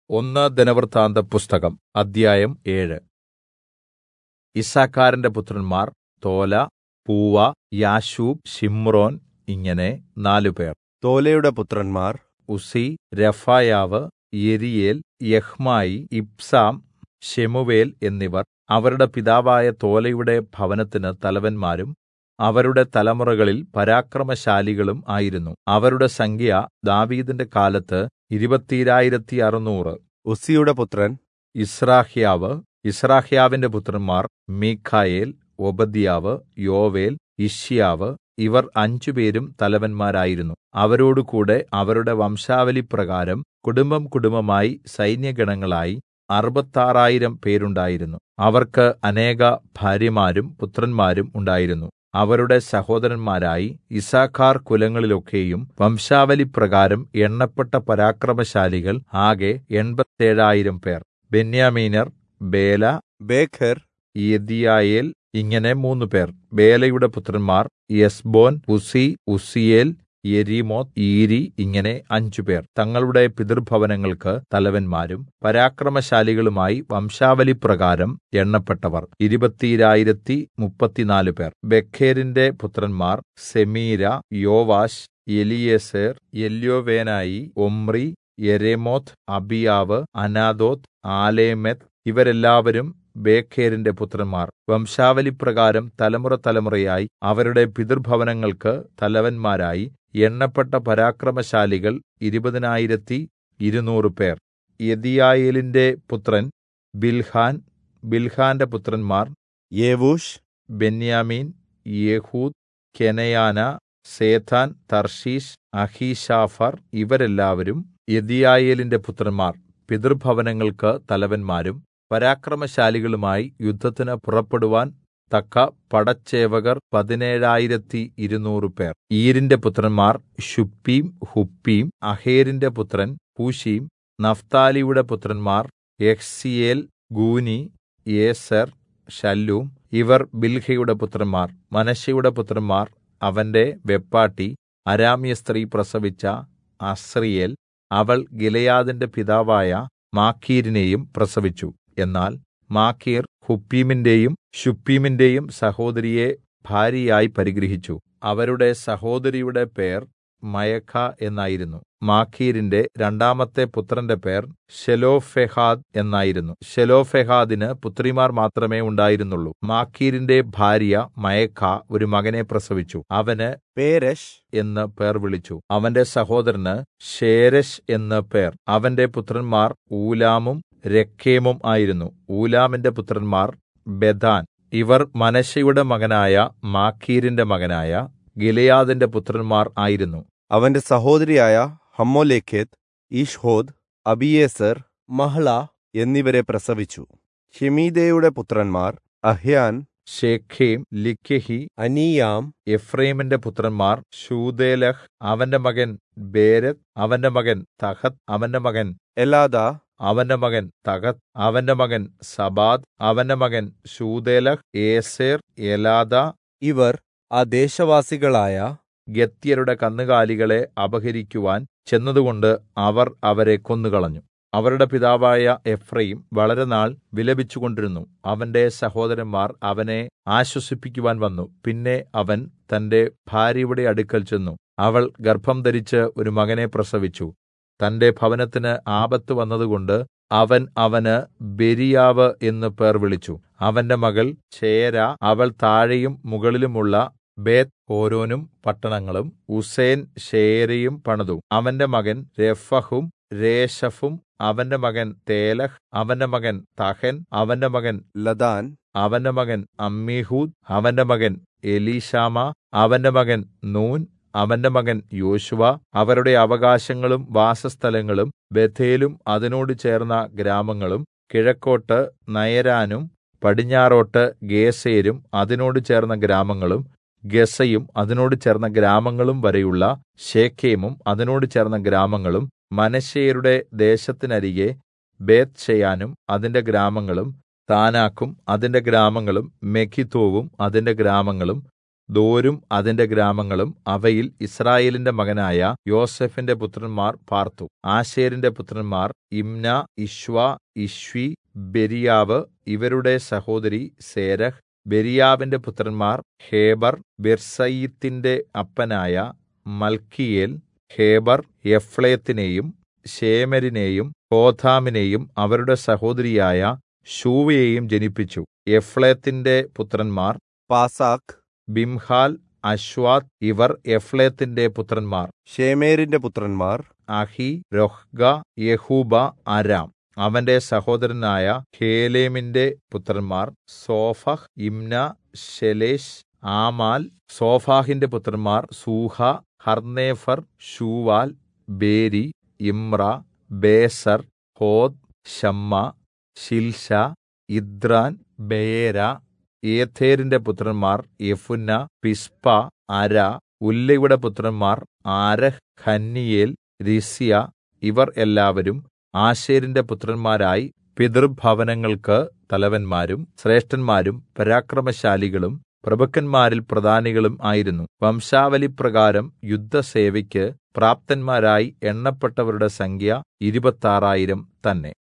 ഒന്ന് ദിനവൃത്താന്തപുസ്തകം അദ്ധ്യായം ഏഴ് യിസ്സാഖാരിന്റെ പുത്രന്മാർ തോല പൂവ യാശൂബ് ശിമ്രോൻ ഇങ്ങനെ നാലുപേർ തോലയുടെ പുത്രന്മാർ ഉസ്സി രഫായാവ് യെരീയേൽ യഹ്മായി ഇബ്സാം ശെമൂവേൽ എന്നിവർ അവരുടെ പിതാവായ തോലയുടെ ഭവനത്തിന് തലവന്മാരും അവരുടെ തലമുറകളിൽ പരാക്രമശാലികളും ആയിരുന്നു അവരുടെ സംഖ്യ ദാവീദിന്റെ കാലത്ത് ഇരുപത്തീരായിരത്തി അറുനൂറ് ഉസ്സിയുടെ പുത്രൻ യിസ്രാഹ്യാവ് യിസ്രാഹ്യാവിന്റെ പുത്രന്മാർ മീഖായേൽ ഓബദ്യാവ് യോവേൽ യിശ്യാവ് ഇവർ അഞ്ചുപേരും തലവന്മാരായിരുന്നു അവരോടുകൂടെ അവരുടെ വംശാവലിപ്രകാരം കുടുംബം കുടുംബമായി സൈന്യഗണങ്ങളായി അറുപത്താറായിരം പേരുണ്ടായിരുന്നു അവർക്ക് അനേക ഭാര്യമാരും പുത്രന്മാരും ഉണ്ടായിരുന്നു അവരുടെ സഹോദരന്മാരായി യിസ്സാഖാർ കുലങ്ങളിലൊക്കെയും വംശാവലിപ്രകാരം എണ്ണപ്പെട്ട പരാക്രമശാലികൾ ആകെ എൺപത്തേഴായിരം പേർ ബെന്യാമീനർ ബേല ബേഖർ യെദീയായേൽ ഇങ്ങനെ മൂന്നുപേർ ബേലയുടെ പുത്രന്മാർ യെസ്ബോൻ ഉസ്സി ഉസ്സിയേൽ യെരീമോത്ത് ഈരി ഇങ്ങനെ അഞ്ചുപേർ തങ്ങളുടെ പിതൃഭവനങ്ങൾക്ക് തലവന്മാരും പരാക്രമശാലികളുമായി വംശാവലിപ്രകാരം എണ്ണപ്പെട്ടവർ ഇരുപത്തീരായിരത്തി മുപ്പത്തിനാല് പേർ ബെഖേരിന്റെ പുത്രന്മാർ സെമീര യോവാശ് എലിയേസർ എല്യോവേനായി ഒമ്രി യെരേമോത്ത് അബിയാവ് അനാദോത്ത് ആലേമെത്ത് ഇവരെല്ലാവരും ബേഖേരിന്റെ പുത്രന്മാർ വംശാവലിപ്രകാരം തലമുറ തലമുറയായി അവരുടെ പിതൃഭവനങ്ങൾക്ക് തലവന്മാരായി എണ്ണപ്പെട്ട പരാക്രമശാലികൾ ഇരുപതിനായിരത്തി ഇരുനൂറ് പേർ യെദീയായേലിന്റെ പുത്രൻ ബിൽഹാൻ ബിൽഹാന്റെ പുത്രന്മാർ യേവൂഷ് ബെന്യാമീൻ യെഹൂദ് കെനയാന സേഥാൻ തർഷീശ് അഹീശാഫർ ഇവരെല്ലാവരും യെദീയായേലിന്റെ പുത്രന്മാർ പിതൃഭവനങ്ങൾക്ക് തലവന്മാരും പരാക്രമശാലികളുമായി യുദ്ധത്തിന് പുറപ്പെടുവാൻ തക്ക പടച്ചേവകർ പതിനേഴായിരത്തി ഇരുനൂറ് പേർ ഈരിന്റെ പുത്രന്മാർ ശുപ്പീം ഹുപ്പീം അഹേരിന്റെ പുത്രൻ പൂശീം നഫ്താലിയുടെ പുത്രന്മാർ യഹ്സിയേൽ ഗൂനി യേസർ ശല്ലൂം ഇവർ ബിൽഹയുടെ പുത്രന്മാർ മനശ്ശയുടെ പുത്രന്മാർ അവന്റെ വെപ്പാട്ടി അരാമ്യ സ്ത്രീ പ്രസവിച്ച അസ്രിയേൽ അവൾ ഗിലയാദിന്റെ പിതാവായ മാക്കീരിനെയും പ്രസവിച്ചു എന്നാൽ മാക്കീർ ഹുപ്പീമിന്റെയും ശുപ്പീമിന്റെയും സഹോദരിയെ ഭാര്യയായി പരിഗ്രഹിച്ചു അവരുടെ സഹോദരിയുടെ പേർ മയഖ എന്നായിരുന്നു മാഖീരിന്റെ രണ്ടാമത്തെ പുത്രന്റെ പേർ ശെലോഫെഹാദ് എന്നായിരുന്നു ശെലോഫെഹാദിന് പുത്രിമാർ മാത്രമേ ഉണ്ടായിരുന്നുള്ളൂ മാഖീരിന്റെ ഭാര്യ മയഖ ഒരു മകനെ പ്രസവിച്ചു അവന് പേരശ് എന്ന് പേർ വിളിച്ചു അവന്റെ സഹോദരന് ശേരശ് എന്ന് പേർ അവന്റെ പുത്രന്മാർ ഊലാമും രക്കേമും ആയിരുന്നു ഊലാമിന്റെ പുത്രന്മാർ ബെദാൻ ഇവർ മനശ്ശയുടെ മകനായ മാഖീരിന്റെ മകനായ ഗിലയാദിന്റെ പുത്രന്മാർ ആയിരുന്നു അവന്റെ സഹോദരിയായ ഹമ്മോലേഖെത്ത് ഈഷ്ഹോദ് അബിയേസർ മഹ്ള എന്നിവരെ പ്രസവിച്ചു ഷെമീദയുടെ പുത്രന്മാർ അഹ്യാൻ ഷേഖേം ലിക്കഹി അനീയാം എഫ്രൈമിന്റെ പുത്രന്മാർ ശൂദേലഹ് അവന്റെ മകൻ ബേരത്ത് അവന്റെ മകൻ തഹത്ത് അവന്റെ മകൻ എലാദ അവന്റെ മകൻ തഹത്ത് അവന്റെ മകൻ സബാദ് അവന്റെ മകൻ ശൂദേലഹ് ഏസേർ എലാദ ഇവർ ആ ദേശവാസികളായ ഗത്യരുടെ കന്നുകാലികളെ അപഹരിക്കുവാൻ ചെന്നതുകൊണ്ട് അവർ അവരെ കൊന്നുകളഞ്ഞു അവരുടെ പിതാവായ എഫ്രൈം വളരെ നാൾ വിലപിച്ചുകൊണ്ടിരുന്നു അവന്റെ സഹോദരന്മാർ അവനെ ആശ്വസിപ്പിക്കുവാൻ വന്നു പിന്നെ അവൻ തന്റെ ഭാര്യയുടെ അടുക്കൽ ചെന്നു അവൾ ഗർഭം ധരിച്ച് ഒരു മകനെ പ്രസവിച്ചു തന്റെ ഭവനത്തിന് ആപത്ത് വന്നതുകൊണ്ട് അവൻ അവന് ബെരിയാവ് എന്ന് പേർ വിളിച്ചു അവന്റെ മകൾ ചേര അവൾ താഴെയും മുകളിലുമുള്ള ബേത് ഓരോനും പട്ടണങ്ങളും ഉസേൻ ഷേരയും പണിതു അവന്റെ മകൻ രഫഹും രേശഫും അവന്റെ മകൻ തേലഹ് അവന്റെ മകൻ തഹൻ അവന്റെ മകൻ ലദാൻ അവന്റെ മകൻ അമ്മീഹൂദ് അവന്റെ മകൻ എലീശാമ അവന്റെ മകൻ നൂൻ അവന്റെ മകൻ യോശുവ അവരുടെ അവകാശങ്ങളും വാസസ്ഥലങ്ങളും ബഥേലും അതിനോട് ചേർന്ന ഗ്രാമങ്ങളും കിഴക്കോട്ട് നയരാനും പടിഞ്ഞാറോട്ട് ഗേസേരും അതിനോട് ചേർന്ന ഗ്രാമങ്ങളും ഗസയും അതിനോട് ചേർന്ന ഗ്രാമങ്ങളും വരെയുള്ള ശേഖേമും അതിനോട് ചേർന്ന ഗ്രാമങ്ങളും മനശ്ശെയരുടെ ദേശത്തിനരികെ ബേത്ത്ശെയാനും അതിന്റെ ഗ്രാമങ്ങളും താനാക്കും അതിന്റെ ഗ്രാമങ്ങളും മെഗിദ്ദോവും അതിന്റെ ഗ്രാമങ്ങളും ദോരും അതിന്റെ ഗ്രാമങ്ങളും അവയിൽ യിസ്രായേലിന്റെ മകനായ യോസേഫിന്റെ പുത്രന്മാർ പാർത്തു ആശേരിന്റെ പുത്രന്മാർ ഇമ്ന ഇശ്വ ഇശ്വി ബെരീയാവ് ഇവരുടെ സഹോദരി സേരഹ് ബെരീയാവിന്റെ പുത്രന്മാർ ഹേബർ ബെർസയീത്തിന്റെ അപ്പനായ മൽക്കീയേൽ ഹേബർ യഫ്ലേത്തിനെയും ശേമരിനെയും ഹോഥാമിനെയും അവരുടെ സഹോദരിയായ ശൂവയെയും ജനിപ്പിച്ചു യഫ്ലേത്തിന്റെ പുത്രന്മാർ പാസാക്ക് ബിംഹാൽ അശ്വാത്ത് ഇവർ യഫ്ലേത്തിന്റെ പുത്രന്മാർ ഷേമേരിന്റെ പുത്രന്മാർ അഹി രൊഹ്ഗ യഹൂബ അരാം അവന്റെ സഹോദരനായ ഹേലേമിന്റെ പുത്രന്മാർ സോഫഹ് ഇമ്ന ശെലേശ് ആമാൽ സോഫാഹിന്റെ പുത്രന്മാർ സൂഹ ഹർന്നേഫർ ശൂവാൽ ബേരി ഇമ്ര ബേസർ ഹോദ് ഷമ്മ ശിൽഷ ഇദ്രാൻ ബെയേര ഏഥേരിന്റെ പുത്രന്മാർ യെഫുന്ന പിസ്പ അര ഉല്ലയുടെ പുത്രന്മാർ ആരഹ് ഹന്നിയേൽ രിസ്യ ഇവർ എല്ലാവരും ആശേരിന്റെ പുത്രന്മാരായി പിതൃഭവനങ്ങൾക്ക് തലവന്മാരും ശ്രേഷ്ഠന്മാരും പരാക്രമശാലികളും പ്രഭുക്കന്മാരിൽ പ്രധാനികളും ആയിരുന്നു വംശാവലിപ്രകാരം യുദ്ധസേവയ്ക്ക് പ്രാപ്തന്മാരായി എണ്ണപ്പെട്ടവരുടെ സംഖ്യ ഇരുപത്താറായിരം തന്നെ